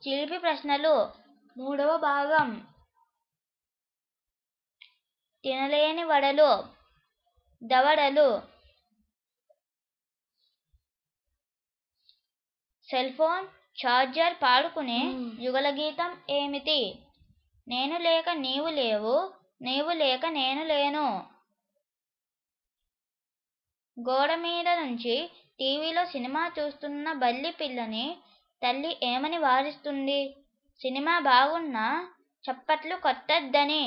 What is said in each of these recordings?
చిలిపి ప్రశ్నలు మూడవ భాగం తినలేని వడలు దవడలు సెల్ ఫోన్ ఛార్జర్ పాడుకునే యుగల గీతం ఏమిటి నేను లేక నీవు లేవు నీవు లేక నేను లేను గోడ మీద నుంచి టీవీలో సినిమా చూస్తున్న బల్లి పిల్లని తల్లి ఏమని వారిస్తుంది సినిమా బాగున్నా చప్పట్లు కొట్టద్దని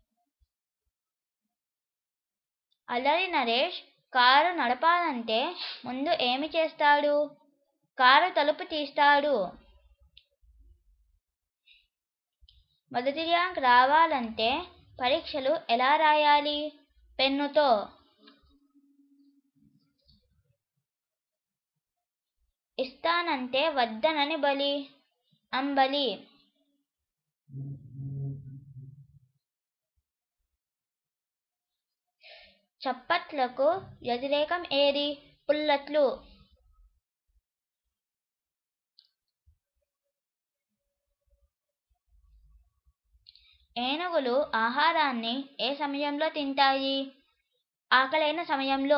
అల్లరి నరేష్ కారు నడపాలంటే ముందు ఏమి చేస్తాడు కారు తలుపు తీస్తాడు మొదటి ర్యాంక్ రావాలంటే పరీక్షలు ఎలా రాయాలి పెన్నుతో ఇస్తానంటే వద్దనని బలి అంబలి చప్పట్లకు వ్యతిరేకం ఏది పుల్లట్లు ఏనుగులు ఆహారాన్ని ఏ సమయంలో తింటాయి ఆకలైన సమయంలో